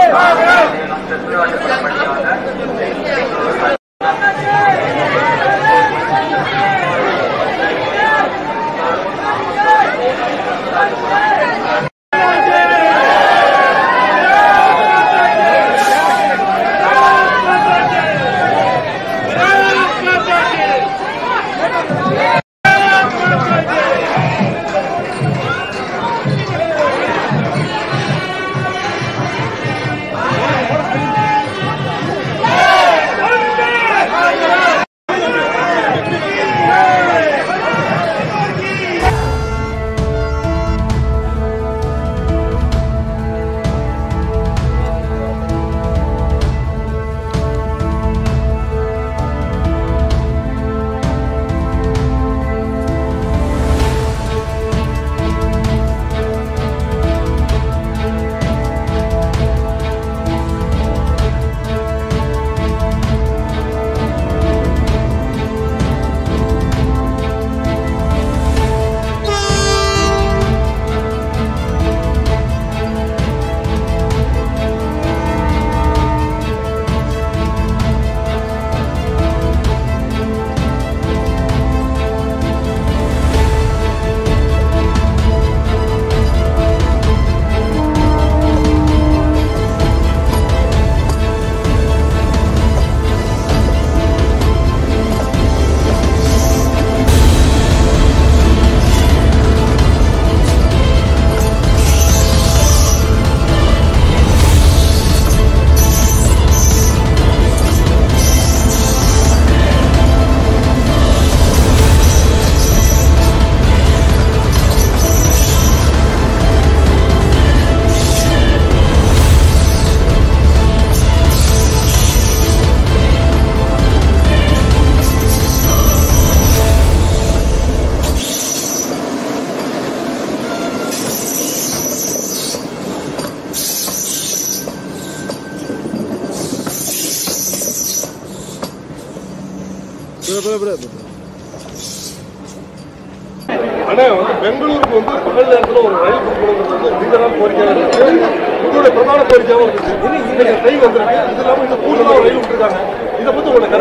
ஆனா வந்து பெங்களூருக்கு வந்து பகல் நேரத்துல ஒரு ரயில் கொடுக்கணுங்கிறது வந்து நீண்ட நாள் கோரிக்கையாக இருக்கு உங்களுடைய பிரதான கோரிக்கையாகவும் இருக்கு இன்னைக்கு ட்ரெயின் வந்திருக்கு இது இல்லாம இன்னும் கூடுதலாக ஒரு ரயில் விட்டுருக்காங்க இதை பத்தி உங்களுடைய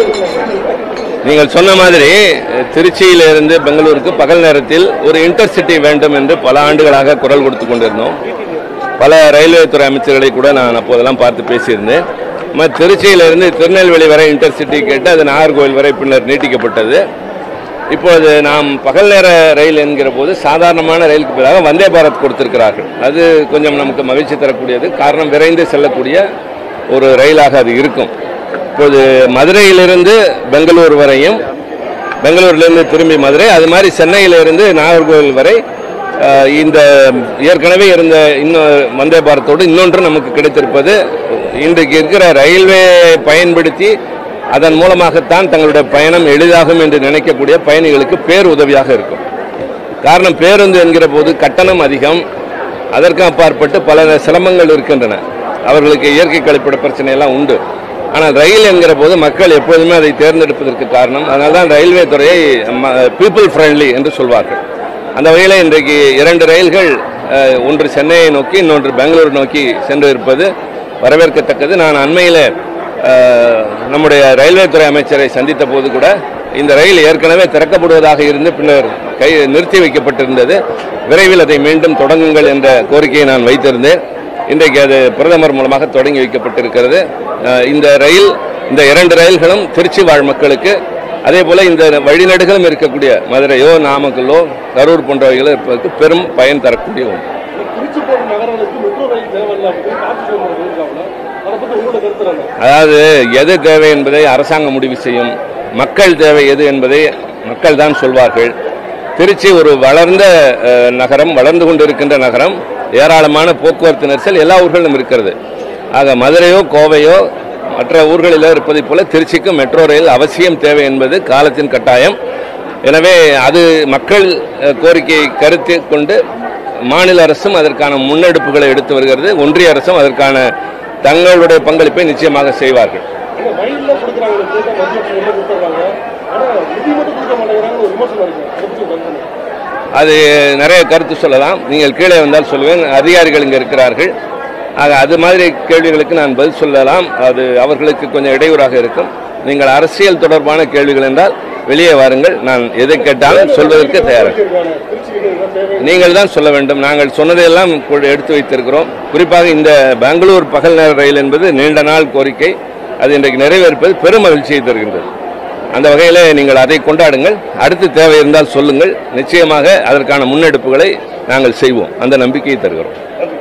கருத்து நீங்கள் சொன்ன மாதிரி அஹ், திருச்சியிலிருந்து பெங்களூருக்கு பகல் நேரத்தில் ஒரு இன்டர்சிட்டி வேண்டும் என்று பல ஆண்டுகளாக குரல் கொடுத்து கொண்டிருந்தோம் பல ரயில்வே துறை அமைச்சர்களை கூட நான் அப்போதெல்லாம் பார்த்து பேசியிருந்தேன் ம திருச்சியிலிருந்து திருநெல்வேலி வரை இன்டர்சிட்டி கேட்டு அது நாகர்கோவில் வரை பின்னர் நீட்டிக்கப்பட்டது இப்பொழுது நாம் பகல் நேர ரயில் என்கிற போது சாதாரணமான ரயிலுக்கு பதிலாக வந்தே பாரத் கொடுத்திருக்கிறார்கள் அது கொஞ்சம் நமக்கு மகிழ்ச்சி தரக்கூடியது காரணம் விரைந்து செல்லக்கூடிய ஒரு ரயிலாக அது இருக்கும் இப்போது மதுரையிலிருந்து பெங்களூர் வரையும் பெங்களூரிலிருந்து திரும்பி மதுரை அது மாதிரி சென்னையிலிருந்து நாகர்கோவில் வரை அஹ், இந்த ஏற்கனவே இருந்த இன்னும் வந்தே பாரத்தோடு இன்னொன்று நமக்கு கிடைத்திருப்பது இன்றைக்கு இருக்கிற ரயில்வே பயன்படுத்தி அதன் மூலமாகத்தான் தங்களுடைய பயணம் எளிதாகும் என்று நினைக்கக்கூடிய பயணிகளுக்கு பேர் உதவியாக இருக்கும் காரணம் பேருந்து என்கிற போது கட்டணம் அதிகம் அதற்கு அப்பாற்பட்டு பல சிரமங்கள் இருக்கின்றன அவர்களுக்கு இயற்கை கழிப்பிட பிரச்சனை எல்லாம் உண்டு ஆனால் ரயில் என்கிற போது மக்கள் எப்போதுமே அதை தேர்ந்தெடுப்பதற்கு காரணம் அதனால தான் ரயில்வே துறையை பீப்புள் ஃப்ரெண்ட்லி என்று சொல்வார்கள் அந்த வகையில் இன்றைக்கு இரண்டு ரயில்கள் அஹ், ஒன்று சென்னையை நோக்கி இன்னொன்று பெங்களூர் நோக்கி சென்று இருப்பது வரவேற்கத்தக்கது நான் அண்மையில் அஹ், நம்முடைய ரயில்வே துறை அமைச்சரை சந்தித்த போது கூட இந்த ரயில் ஏற்கனவே திறக்கப்படுவதாக இருந்து பின்னர் கை நிறுத்தி வைக்கப்பட்டிருந்தது விரைவில் அதை மீண்டும் தொடங்குங்கள் என்ற கோரிக்கையை நான் வைத்திருந்தேன் இன்றைக்கு அது பிரதமர் மூலமாக தொடங்கி வைக்கப்பட்டிருக்கிறது அஹ், இந்த ரயில் இந்த இரண்டு ரயில்களும் திருச்சி வாழ் மக்களுக்கு அதே போல இந்த வழிநடுகளும் இருக்கக்கூடிய மதுரையோ நாமக்கல்லோ கரூர் போன்றவைகளோ இருப்பதற்கு பெரும் பயன் தரக்கூடிய ஒன்று திருச்சி போன்ற நகரங்களுக்கு மெட்ரோ ரயில் தேவையில்லை அப்படின்னு காற்று சொல்லுவாங்க சொல்லியிருக்காங்க அதை பத்தி உங்களோட கருத்து என்ன அதாவது எது தேவை என்பதை அரசாங்கம் முடிவு செய்யும் மக்கள் தேவை எது என்பதை மக்கள் தான் சொல்வார்கள் திருச்சி ஒரு வளர்ந்த அஹ், நகரம் வளர்ந்து கொண்டிருக்கின்ற நகரம் ஏராளமான போக்குவரத்து நெரிசல் எல்லா ஊர்களிலும் இருக்கிறது ஆக மதுரையோ கோவையோ மற்ற ஊர்களிலோ இருப்பதைப் போல திருச்சிக்கு மெட்ரோ ரயில் அவசியம் தேவை என்பது காலத்தின் கட்டாயம் எனவே அது மக்கள் அஹ், கோரிக்கையை கருத்தில் கொண்டு மாநில அரசும் அதற்கான முன்னெடுப்புகளை எடுத்து வருகிறது ஒன்றிய அரசும் அதற்கான தங்களுடைய பங்களிப்பை நிச்சயமாக செய்வார்கள் ஆனா ரயில்ல கொடுக்குறாங்க கேட்க மத்திய அரசு உள்ள கொடுத்துறாங்க ஆனா நிதி மட்டும் கொடுக்க மாட்டேங்கிறாங்க ஒரு விமர்சனம் இருக்கு அதை பத்தி உங்க கருத்து என்ன? அது நிறைய கருத்து சொல்லலாம் நீங்கள் கீழே வந்தால் சொல்லுவேன் அதிகாரிகள் இங்கே இருக்கிறார்கள் ஆக அது மாதிரி கேள்விகளுக்கு நான் பதில் சொல்லலாம் அது அவர்களுக்கு கொஞ்சம் இடையூறாக இருக்கும் நீங்கள் அரசியல் தொடர்பான கேள்விகள் என்றால் வெளியே வாருங்கள் நான் எதை கேட்டாலும் சொல்வதற்கு தயாராக நீங்கள் தான் சொல்ல வேண்டும் நாங்கள் சொன்னதையெல்லாம் கு- எடுத்து வைத்திருக்கிறோம் குறிப்பாக இந்த பெங்களூர் பகல் நேர ரயில் என்பது நீண்ட நாள் கோரிக்கை அது இன்றைக்கு நிறைவேற்பது பெரும் மகிழ்ச்சியை தருகின்றது அந்த வகையில் நீங்கள் அதை கொண்டாடுங்கள் அடுத்து தேவை இருந்தால் சொல்லுங்கள் நிச்சயமாக அதற்கான முன்னெடுப்புகளை நாங்கள் செய்வோம் அந்த நம்பிக்கையை தருகிறோம்